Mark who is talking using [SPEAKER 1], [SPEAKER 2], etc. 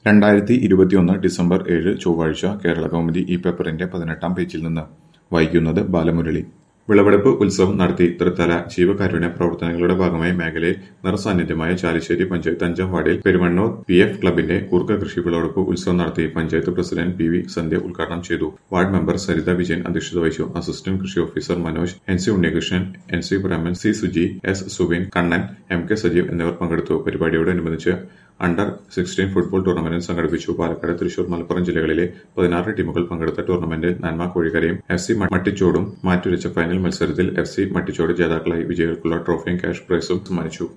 [SPEAKER 1] രണ്ടായിരത്തി ഇരുപത്തിയൊന്ന് ഡിസംബർ ഏഴ് ചൊവ്വാഴ്ച കേരള കൗമുദി ഈ പേപ്പറിന്റെ പതിനെട്ടാം പേജിൽ നിന്ന് വായിക്കുന്നത് ബാലമുരളി വിളവെടുപ്പ് ഉത്സവം നടത്തി തൃത്തല ജീവകാരുണ്യ പ്രവർത്തനങ്ങളുടെ ഭാഗമായി മേഖലയിൽ നിറസാന്നിധ്യമായ ചാലിശ്ശേരി പഞ്ചായത്ത് അഞ്ചാം വാർഡിൽ പെരുമണ്ണൂർ പി എഫ് ക്ലബിന്റെ കൂർക്ക കൃഷി വിളവെടുപ്പ് ഉത്സവം നടത്തി panchayat president P V Sandhya ഉദ്ഘാടനം ചെയ്തു വാർഡ് മെമ്പർ സരിത വിജയൻ അധ്യക്ഷത വഹിച്ചു അസിസ്റ്റന്റ് കൃഷി officer Manoj N C Unnikrishnan N C Preman C Suji S Subin Kannan M K Sajeev എന്നിവർ പങ്കെടുത്തു പരിപാടിയോടനുബന്ധിച്ച് അണ്ടർ സിക്സ്റ്റീൻ ഫുട്ബോൾ ടൂർണമെന്റ് സംഘടിപ്പിച്ചു പാലക്കാട് തൃശൂർ മലപ്പുറം ജില്ലകളിലെ പതിനാറ് ടീമുകൾ പങ്കെടുത്ത ടൂർണമെന്റിൽ നന്മ കോഴിക്കരയും എഫ് സി മട്ടിച്ചോടും മാറ്റുരച്ച ഫൈനൽ മത്സരത്തിൽ എഫ് സി മട്ടിച്ചോട് ജേതാക്കളായി വിജയികൾക്കുള്ള ട്രോഫിയും ക്യാഷ് പ്രൈസും സമ്മാനിച്ചു